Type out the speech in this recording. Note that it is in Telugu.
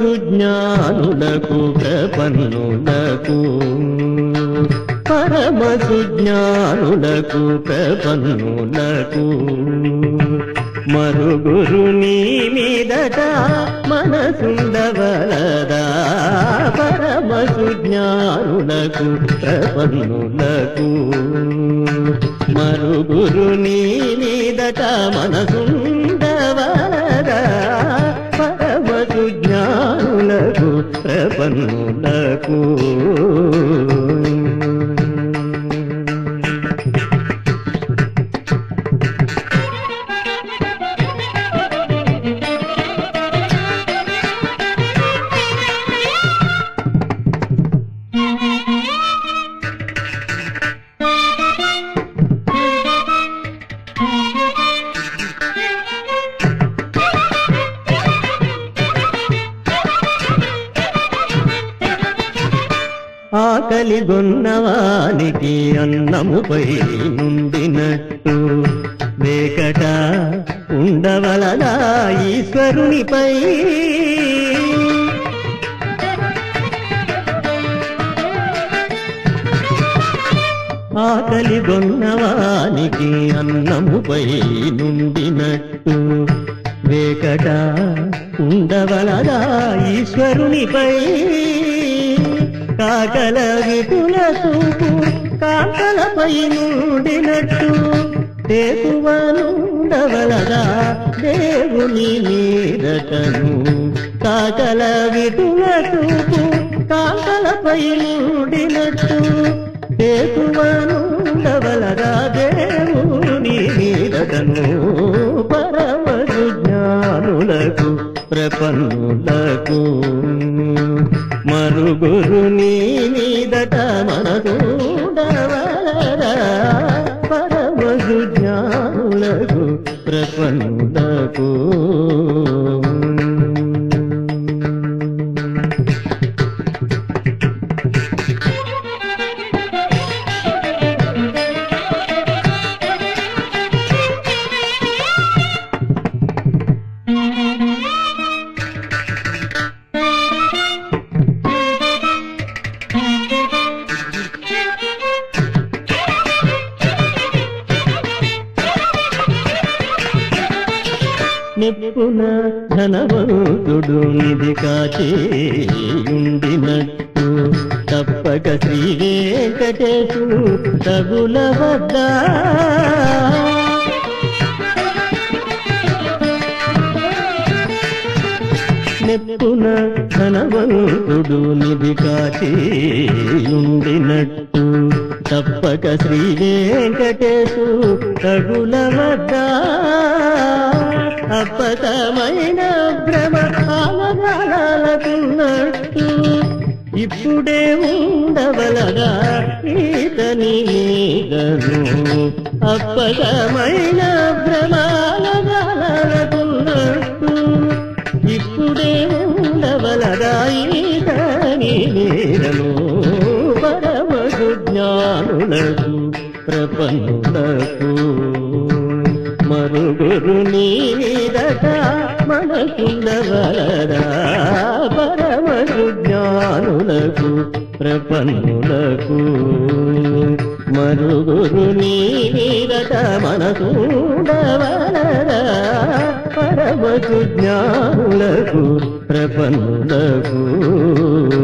సుజ్ఞానులకు ప్రపన్నులకు పరమ సుజ్ఞానులకు ప్రపన్నులకు మరుగురు నీ మీదట మనసుండవలదా పరమ సుజ్ఞానులకు ప్రపన్నులకు మరుగురు నీ మీదట మనసుండవలదా పరమ సుజ్ఞానులకు ప్రపన్నులకు ఆకలి గొన్నవానికి అన్నముపై నుండినట్టు వేకట ఉండవలదా ఈశ్వరునిపై ఆకలి గొన్నవానికి అన్నముపై నుండినట్టు వేకట ఉండవలదా ఈశ్వరునిపై కాకల విపుల చూపు కాకలపై నుండినట్టు తేకువనుండవలదా దేవుని మీదటను కాకల విపుల చూపు కాకలపై నుండినట్టు తేకువనుండవలదా దేవుని మీదటను పరమ జ్ఞానులకు ప్రపన్నులకు మరుగురు నీ మీదట మనసుండవలరా పరమసు జ్ఞానులకు ప్రపన్నులకు నిప్పున ధనవంతుడు నిధి కాచేయుండినట్టు తప్పక శ్రీ వెంకటేశు తగుల వద్ద నెప్పున ధనవంతుడు నిధి కాచేయుండినట్టు తప్పక శ్రీ వెంకటేశు తగుల వద్ద అప్పతమైన భ్రమ ఆలగాలకున్నట్టు ఇప్పుడే ఉండవలగా ఈతని మీదను అప్పతమైన భ్రమాలగాలకున్నట్టు ఇప్పుడే ఉండవలగా ఈతని మీదను పరమసు జ్ఞానులకు ప్రపన్నులకు మరుగురు నీదట మనకుండవలరా పరమసు జ్ఞానులకు ప్రపన్నులకు మరుగురు నీదట మనకుండవలరా పరమసు జ్ఞానులకు ప్రపన్నులకు